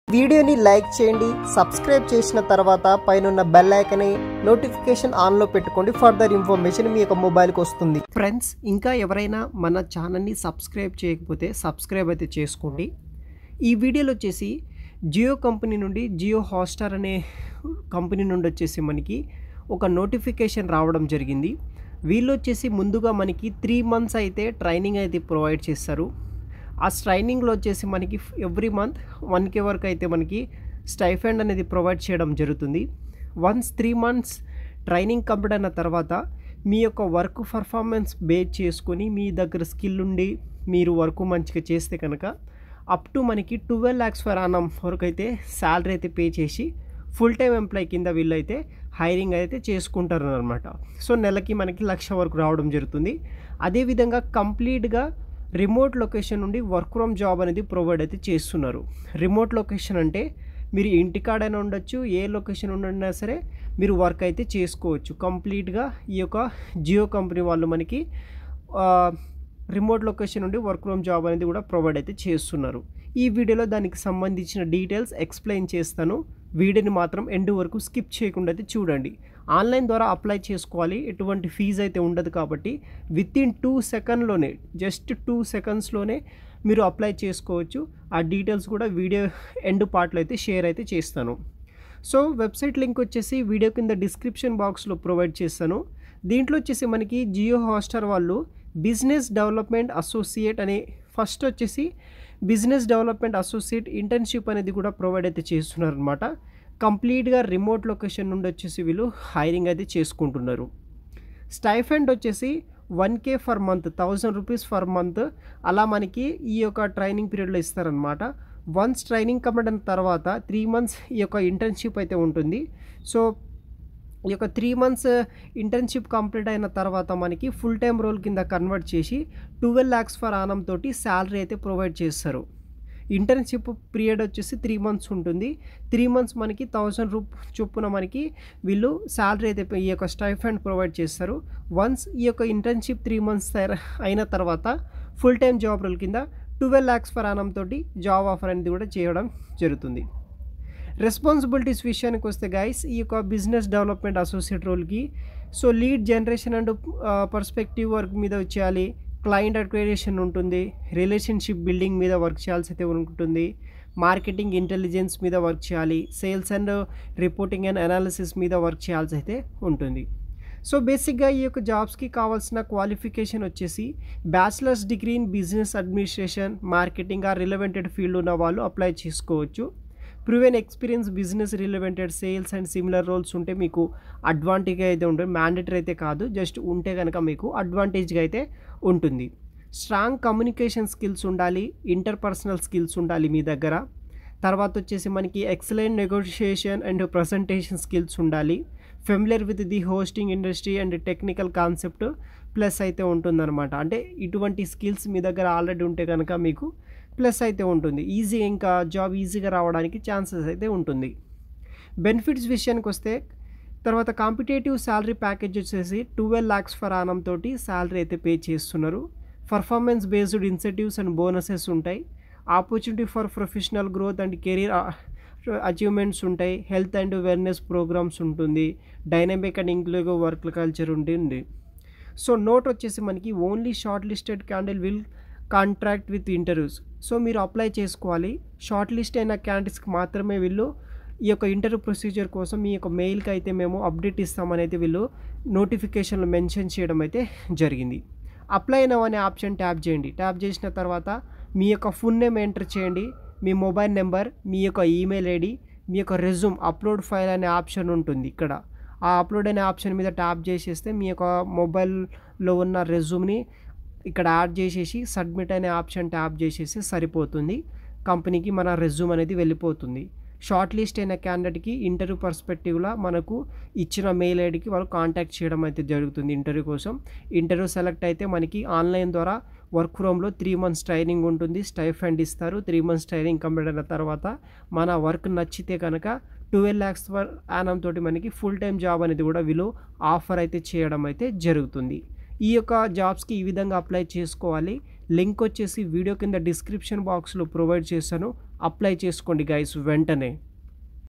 వీడియోని లైక్ చేయండి సబ్స్క్రైబ్ చేసిన తర్వాత పైన బెల్ ఐకన్ నోటిఫికేషన్ ఆన్లో పెట్టుకోండి ఫర్దర్ ఇన్ఫర్మేషన్ మీ యొక్క మొబైల్కి వస్తుంది ఫ్రెండ్స్ ఇంకా ఎవరైనా మన ఛానల్ని సబ్స్క్రైబ్ చేయకపోతే సబ్స్క్రైబ్ అయితే చేసుకోండి ఈ వీడియోలో వచ్చేసి జియో కంపెనీ నుండి జియో హాట్స్టార్ అనే కంపెనీ నుండి వచ్చేసి మనకి ఒక నోటిఫికేషన్ రావడం జరిగింది వీళ్ళు వచ్చేసి ముందుగా మనకి త్రీ మంత్స్ అయితే ట్రైనింగ్ అయితే ప్రొవైడ్ చేస్తారు ఆ ట్రైనింగ్లో వచ్చేసి మనకి ఎవ్రీ మంత్ వన్ కే వరకు అయితే మనకి స్టైఫండ్ అనేది ప్రొవైడ్ చేయడం జరుగుతుంది once three months training complete అయిన తర్వాత మీ యొక్క వర్క్ పర్ఫార్మెన్స్ బేస్ చేసుకొని మీ దగ్గర స్కిల్ ఉండి మీరు వర్క్ మంచిగా చేస్తే కనుక అప్ టు మనకి ట్వెల్వ్ ల్యాక్స్ ఫర్ అనం వరకు అయితే శాలరీ అయితే పే చేసి ఫుల్ టైం ఎంప్లాయ్ కింద వీళ్ళైతే హైరింగ్ అయితే చేసుకుంటారు అనమాట సో నెలకి మనకి లక్ష వరకు రావడం జరుగుతుంది అదేవిధంగా కంప్లీట్గా రిమోట్ లొకేషన్ నుండి వర్క్ ఫ్రమ్ జాబ్ అనేది ప్రొవైడ్ అయితే చేస్తున్నారు రిమోట్ లొకేషన్ అంటే మీరు ఇంటికాడైనా ఉండొచ్చు ఏ లొకేషన్ ఉండినా సరే మీరు వర్క్ అయితే చేసుకోవచ్చు కంప్లీట్గా ఈ యొక్క జియో కంపెనీ వాళ్ళు మనకి రిమోట్ లొకేషన్ నుండి వర్క్ ఫ్రమ్ జాబ్ అనేది కూడా ప్రొవైడ్ అయితే చేస్తున్నారు ఈ వీడియోలో దానికి సంబంధించిన డీటెయిల్స్ ఎక్స్ప్లెయిన్ చేస్తాను వీడియోని మాత్రం ఎండ్ వరకు స్కిప్ చేయకుండా అయితే చూడండి ఆన్లైన్ ద్వారా అప్లై చేసుకోవాలి ఎటువంటి ఫీజు అయితే ఉండదు కాబట్టి విత్ ఇన్ టూ సెకండ్లోనే జస్ట్ టూ సెకండ్స్లోనే మీరు అప్లై చేసుకోవచ్చు ఆ డీటెయిల్స్ కూడా వీడియో ఎండ్ పార్ట్లో అయితే షేర్ అయితే చేస్తాను సో వెబ్సైట్ లింక్ వచ్చేసి వీడియో కింద డిస్క్రిప్షన్ బాక్స్లో ప్రొవైడ్ చేస్తాను దీంట్లో వచ్చేసి మనకి జియో హాస్టార్ వాళ్ళు బిజినెస్ డెవలప్మెంట్ అసోసియేట్ అనే ఫస్ట్ వచ్చేసి బిజినెస్ డెవలప్మెంట్ అసోసియేట్ ఇంటర్న్షిప్ అనేది కూడా ప్రొవైడ్ అయితే చేస్తున్నారు అనమాట కంప్లీట్గా రిమోట్ లొకేషన్ నుండి వచ్చేసి వీళ్ళు హైరింగ్ అయితే చేసుకుంటున్నారు స్టైఫండ్ వచ్చేసి one K for month thousand rupees for month అలా మనకి ఈ యొక్క ట్రైనింగ్ పీరియడ్లో ఇస్తారనమాట వన్స్ ట్రైనింగ్ కంప్లీట్ అయిన తర్వాత త్రీ మంత్స్ ఈ యొక్క ఇంటర్న్షిప్ అయితే ఉంటుంది సో ఈ యొక్క త్రీ మంత్స్ ఇంటర్న్షిప్ కంప్లీట్ అయిన తర్వాత మనకి ఫుల్ టైం రోల్ కింద కన్వర్ట్ చేసి ట్వెల్వ్ ల్యాక్స్ ఫర్ ఆనం తోటి శాలరీ అయితే ప్రొవైడ్ చేస్తారు ఇంటర్న్షిప్ పీరియడ్ వచ్చేసి త్రీ మంత్స్ ఉంటుంది త్రీ మంత్స్ మనకి థౌసండ్ రూప్ చొప్పున మనకి వీళ్ళు శాలరీ అయితే ఈ యొక్క స్టైఫండ్ ప్రొవైడ్ చేస్తారు వన్స్ ఈ యొక్క ఇంటర్న్షిప్ త్రీ మంత్స్ అయిన తర్వాత ఫుల్ టైం జాబ్ రోల్ కింద ట్వెల్వ్ ల్యాక్స్ ఫర్ ఆనం తోటి జాబ్ ఆఫర్ అనేది కూడా చేయడం జరుగుతుంది రెస్పాన్సిబిలిటీస్ విషయానికి వస్తే గైస్ ఈ యొక్క బిజినెస్ డెవలప్మెంట్ అసోసియేట్ రోల్కి so lead generation and perspective work మీద చేయాలి క్లయింట్ అక్వేరేషన్ ఉంటుంది రిలేషన్షిప్ బిల్డింగ్ మీద వర్క్ చేయాల్సి అయితే ఉంటుంది మార్కెటింగ్ ఇంటెలిజెన్స్ మీద వర్క్ చేయాలి sales and reporting and analysis మీద వర్క్ చేయాల్సి అయితే ఉంటుంది సో బేసిక్గా ఈ యొక్క జాబ్స్కి కావాల్సిన క్వాలిఫికేషన్ వచ్చేసి bachelors degree in business administration marketing ఆ రిలవెంటెడ్ ఫీల్డ్ ఉన్న వాళ్ళు అప్లై చేసుకోవచ్చు proven experience business relevant sales and similar roles ఉంటే మీకు అడ్వాంటేజ్ అయితే ఉంటుంది మ్యాండేటరీ అయితే కాదు జస్ట్ ఉంటే కనుక మీకు అడ్వాంటేజ్గా అయితే ఉంటుంది స్ట్రాంగ్ కమ్యూనికేషన్ స్కిల్స్ ఉండాలి ఇంటర్పర్సనల్ స్కిల్స్ ఉండాలి మీ దగ్గర తర్వాత వచ్చేసి మనకి excellent negotiation and presentation skills ఉండాలి familiar with the hosting industry and technical concept plus అయితే ఉంటుందన్నమాట అంటే ఇటువంటి స్కిల్స్ మీ దగ్గర ఆల్రెడీ ఉంటే కనుక మీకు ప్లస్ అయితే ఉంటుంది ఈజీ ఇంకా జాబ్ ఈజీగా రావడానికి ఛాన్సెస్ అయితే ఉంటుంది బెనిఫిట్స్ విషయానికి వస్తే తర్వాత కాంపిటేటివ్ శాలరీ ప్యాకేజ్ వచ్చేసి ట్వెల్వ్ ల్యాక్స్ ఫర్ ఆనం తోటి శాలరీ అయితే పే చేస్తున్నారు performance based incentives and bonuses ఉంటాయి opportunity for professional growth and career achievements ఉంటాయి హెల్త్ అండ్ వెల్నెస్ ప్రోగ్రామ్స్ ఉంటుంది dynamic and inclusive work culture ఉంటుంది సో నోట్ వచ్చేసి మనకి only shortlisted candidate will contract with interviews so మీరు apply చేసుకోవాలి shortlist అయిన క్యాండిడేట్స్కి మాత్రమే వీళ్ళు ఈ యొక్క ఇంటర్వ్యూ ప్రొసీజర్ కోసం మీ యొక్క మెయిల్కి అయితే మేము అప్డేట్ ఇస్తామనేది వీళ్ళు నోటిఫికేషన్లో మెన్షన్ చేయడం అయితే జరిగింది అప్లై నవ్ అనే ఆప్షన్ ట్యాప్ చేయండి ట్యాప్ చేసిన తర్వాత మీ యొక్క ఫుల్ నేమ్ ఎంటర్ చేయండి మీ మొబైల్ నెంబర్ మీ యొక్క ఈమెయిల్ ఐడి మీ యొక్క రెజ్యూమ్ అప్లోడ్ ఫైల్ అనే ఆప్షన్ ఉంటుంది ఇక్కడ ఆ అప్లోడ్ అనే ఆప్షన్ మీద ట్యాప్ చేసేస్తే మీ యొక్క మొబైల్లో ఉన్న రెజ్యూమ్ని ఇక్కడ యాడ్ చేసేసి సబ్మిట్ అనే ఆప్షన్ ట్యాప్ చేసేసి సరిపోతుంది కంపెనీకి మన రెజ్యూమ్ అనేది వెళ్ళిపోతుంది షార్ట్ లిస్ట్ అయిన క్యాండిడేట్కి ఇంటర్వ్యూ పర్స్పెక్టివ్లో మనకు ఇచ్చిన మెయిల్ ఐడికి వాళ్ళు కాంటాక్ట్ చేయడం అయితే జరుగుతుంది ఇంటర్వ్యూ కోసం ఇంటర్వ్యూ సెలెక్ట్ అయితే మనకి ఆన్లైన్ ద్వారా వర్క్ ఫ్రమ్లో త్రీ మంత్స్ ట్రైనింగ్ ఉంటుంది స్టైఫండ్ ఇస్తారు త్రీ మంత్స్ ట్రైనింగ్ కంప్లీట్ అయిన తర్వాత మన వర్క్ నచ్చితే కనుక ట్వెల్వ్ ల్యాక్స్ పర్ యానం తోటి మనకి ఫుల్ టైం జాబ్ అనేది కూడా వీళ్ళు ఆఫర్ అయితే చేయడం అయితే జరుగుతుంది ఈ యొక్క జాబ్స్కి ఈ విధంగా అప్లై చేసుకోవాలి లింక్ వచ్చేసి వీడియో కింద డిస్క్రిప్షన్ బాక్స్లో ప్రొవైడ్ చేశాను అప్లై చేసుకోండి గైస్ వెంటనే